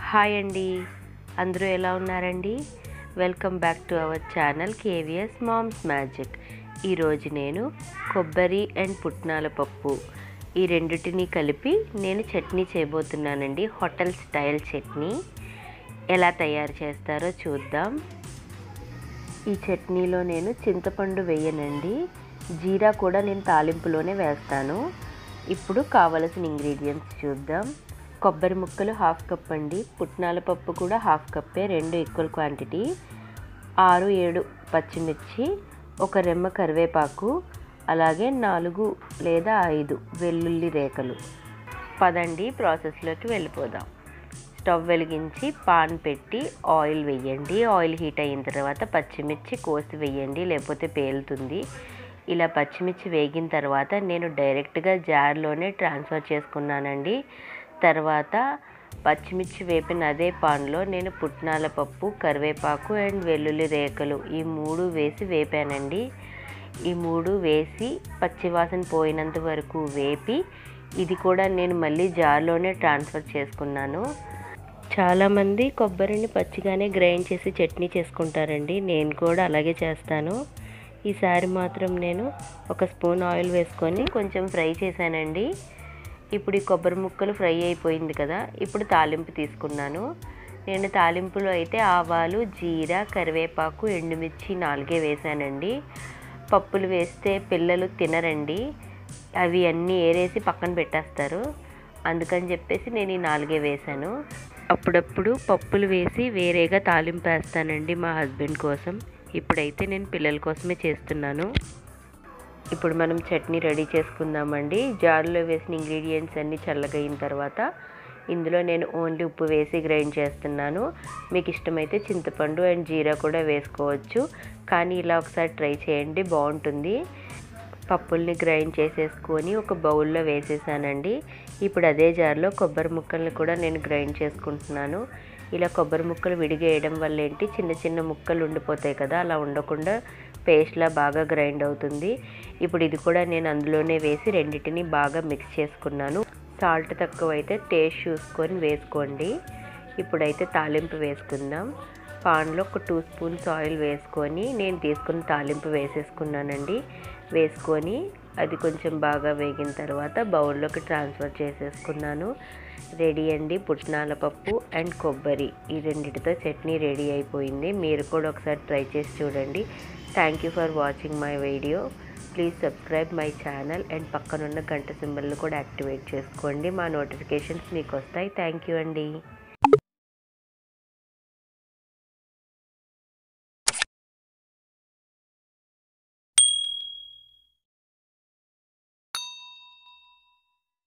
hi అండి అందరూ ఎలా ఉన్నారండి welcome back to our channel KVS moms magic ఈరోజు నేను కొబ్బరి అండ్ పుట్నాల పప్పు ఈ రెండిటిని కలిపి నేను చట్నీ చేయబోతున్నానండి హోటల్ స్టైల్ చట్నీ ఎలా తయారు చేస్తారో చూద్దాం ఈ చట్నీలో నేను చింతపండు వేయనండి జీరా కూడా నేను తాలింపులోనే వేస్తాను ఇప్పుడు కావలసిన ఇంగ్రీడియంట్స్ చూద్దాం కొబ్బరి ముక్కలు హాఫ్ కప్ అండి పుట్నాల పప్పు కూడా హాఫ్ కప్పే రెండు ఈక్వల్ క్వాంటిటీ ఆరు ఏడు పచ్చిమిర్చి ఒక రెమ్మ కరివేపాకు అలాగే నాలుగు లేదా ఐదు వెల్లుల్లి రేఖలు పదండి ప్రాసెస్లోకి వెళ్ళిపోదాం స్టవ్ వెలిగించి పాన్ పెట్టి ఆయిల్ వేయండి ఆయిల్ హీట్ అయిన తర్వాత పచ్చిమిర్చి కోసి వేయండి లేకపోతే పేలుతుంది ఇలా పచ్చిమిర్చి వేగిన తర్వాత నేను డైరెక్ట్గా జార్లోనే ట్రాన్స్ఫర్ చేసుకున్నానండి తర్వాత పచ్చిమిర్చి వేపిన అదే పాన్లో నేను పుట్నాల పప్పు కరివేపాకు అండ్ వెల్లుల్లి రేఖలు ఈ మూడు వేసి వేపానండి ఈ మూడు వేసి పచ్చివాసన పోయినంత వరకు వేపి ఇది కూడా నేను మళ్ళీ జార్లోనే ట్రాన్స్ఫర్ చేసుకున్నాను చాలామంది కొబ్బరిని పచ్చిగానే గ్రైండ్ చేసి చట్నీ చేసుకుంటారండి నేను కూడా అలాగే చేస్తాను ఈసారి మాత్రం నేను ఒక స్పూన్ ఆయిల్ వేసుకొని కొంచెం ఫ్రై చేశానండి ఇప్పుడు ఈ కొబ్బరి ముక్కలు ఫ్రై అయిపోయింది కదా ఇప్పుడు తాలింపు తీసుకున్నాను నేను తాలింపులో అయితే ఆవాలు జీరా కరివేపాకు ఎండుమిర్చి నాలుగే వేసానండి పప్పులు వేస్తే పిల్లలు తినరండి అవి అన్నీ ఏరేసి పక్కన పెట్టేస్తారు అందుకని చెప్పేసి నేను ఈ నాలుగే వేసాను అప్పుడప్పుడు పప్పులు వేసి వేరేగా తాలింపు వేస్తానండి మా హస్బెండ్ కోసం ఇప్పుడైతే నేను పిల్లల కోసమే చేస్తున్నాను ఇప్పుడు మనం చట్నీ రెడీ చేసుకుందామండి జార్లో వేసిన ఇంగ్రీడియంట్స్ అన్నీ చల్లగయిన తర్వాత ఇందులో నేను ఓన్లీ ఉప్పు వేసి గ్రైండ్ చేస్తున్నాను మీకు ఇష్టమైతే చింతపండు అండ్ జీరా కూడా వేసుకోవచ్చు కానీ ఇలా ఒకసారి ట్రై చేయండి బాగుంటుంది పప్పుల్ని గ్రైండ్ చేసేసుకొని ఒక బౌల్లో వేసేసానండి ఇప్పుడు అదే జార్లో కొబ్బరి ముక్కల్ని కూడా నేను గ్రైండ్ చేసుకుంటున్నాను ఇలా కొబ్బరి ముక్కలు విడిగేయడం వల్ల ఏంటి చిన్న చిన్న ముక్కలు ఉండిపోతాయి కదా అలా ఉండకుండా పేస్ట్లా బాగా గ్రైండ్ అవుతుంది ఇప్పుడు ఇది కూడా నేను అందులోనే వేసి రెండింటిని బాగా మిక్స్ చేసుకున్నాను సాల్ట్ తక్కువ అయితే టేస్ట్ చూసుకొని వేసుకోండి ఇప్పుడైతే తాలింపు వేసుకుందాం పాన్లో ఒక టూ స్పూన్స్ ఆయిల్ వేసుకొని నేను తీసుకున్న తాలింపు వేసేసుకున్నానండి వేసుకొని అది కొంచెం బాగా వేగిన తర్వాత బౌల్లోకి ట్రాన్స్ఫర్ చేసేసుకున్నాను రెడీ అండి పుట్నాల పప్పు అండ్ కొబ్బరి ఈ రెండింటితో చట్నీ రెడీ అయిపోయింది మీరు కూడా ఒకసారి ట్రై చేసి చూడండి thank you for watching my video please subscribe my channel and పక్కనున్న గంట సింబల్ని కూడా యాక్టివేట్ చేసుకోండి మా నోటిఫికేషన్స్ మీకు వస్తాయి థ్యాంక్ యూ అండి